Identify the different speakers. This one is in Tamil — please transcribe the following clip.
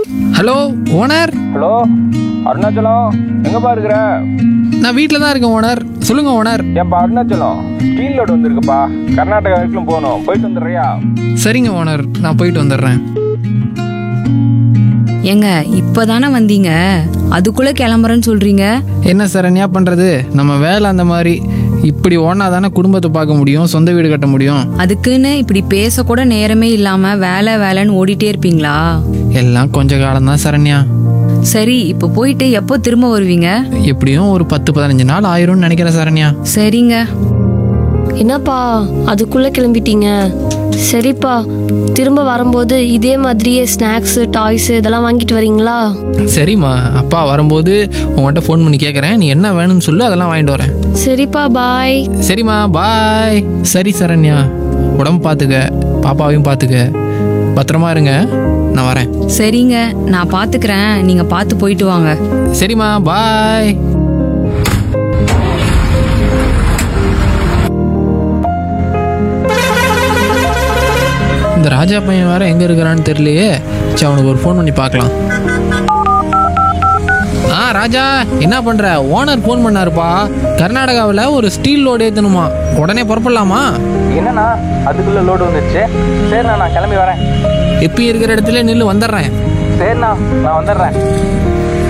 Speaker 1: ஹலோ ஓனர்
Speaker 2: ஹலோ அருணாச்சலம் எங்கப்பா இருக்கிற
Speaker 1: நான் வீட்டில் தான் இருக்கேன் ஓனர் சொல்லுங்க ஓனர்
Speaker 2: ஏன்பா அருணாச்சலம் ஸ்டீல் லோடு வந்திருக்குப்பா கர்நாடகா வரைக்கும் போகணும் போயிட்டு வந்துடுறியா
Speaker 1: சரிங்க ஓனர் நான் போயிட்டு வந்துடுறேன்
Speaker 3: ஏங்க இப்பதானே வந்தீங்க அதுக்குள்ள கிளம்புறேன்னு சொல்றீங்க
Speaker 1: என்ன சரண்யா பண்ணுறது நம்ம வேலை அந்த மாதிரி இப்படி ஓனா தானே குடும்பத்தை பார்க்க முடியும் சொந்த வீடு கட்ட முடியும்
Speaker 3: அதுக்குன்னு இப்படி பேச கூட நேரமே இல்லாம வேலை வேலைன்னு ஓடிட்டே இருப்பீங்களா
Speaker 1: எல்லாம் கொஞ்ச காலம்தான் சரண்யா
Speaker 3: சரி இப்போ போயிட்டு எப்போ திரும்ப வருவீங்க
Speaker 1: எப்படியும் ஒரு பத்து பதினஞ்சு நாள் ஆயிரும்னு நினைக்கிறேன் சரண்யா
Speaker 3: சரிங்க
Speaker 4: என்னப்பா அதுக்குள்ள கிளம்பிட்டீங்க சரிப்பா திரும்ப வரும்போது இதே மாதிரியே ஸ்நாக்ஸ் டாய்ஸ் இதெல்லாம் வாங்கிட்டு வரீங்களா
Speaker 1: சரிம்மா அப்பா வரும்போது உங்கள்கிட்ட ஃபோன் பண்ணி கேட்குறேன் நீ என்ன வேணும்னு சொல்லு அதெல்லாம் வாங்கிட்டு வரேன்
Speaker 4: சரிப்பா பாய்
Speaker 1: சரிம்மா பாய் சரி சரண்யா உடம்பு பார்த்துக்க பாப்பாவையும் பார்த்துக்க பத்திரமா இருங்க நான் வரேன்
Speaker 3: சரிங்க நான் பாத்துக்கிறேன் நீங்க பார்த்து போயிட்டு வாங்க
Speaker 1: சரிம்மா பாய் இந்த ராஜா பையன் வேற எங்க இருக்கிறான்னு தெரியலையே சரி அவனுக்கு ஒரு ஃபோன் பண்ணி பார்க்கலாம் ஆ ராஜா என்ன பண்ற ஓனர் ஃபோன் பண்ணாருப்பா கர்நாடகாவில் ஒரு ஸ்டீல் லோடு ஏற்றணுமா உடனே புறப்படலாமா
Speaker 2: என்னண்ணா அதுக்குள்ள லோடு வந்துருச்சு சரிண்ணா நான் கிளம்பி வரேன்
Speaker 1: எப்பயும் இருக்கிற இடத்துல நில்லு வந்துடுறேன்
Speaker 2: சரிண்ணா நான் வந்துடுறேன்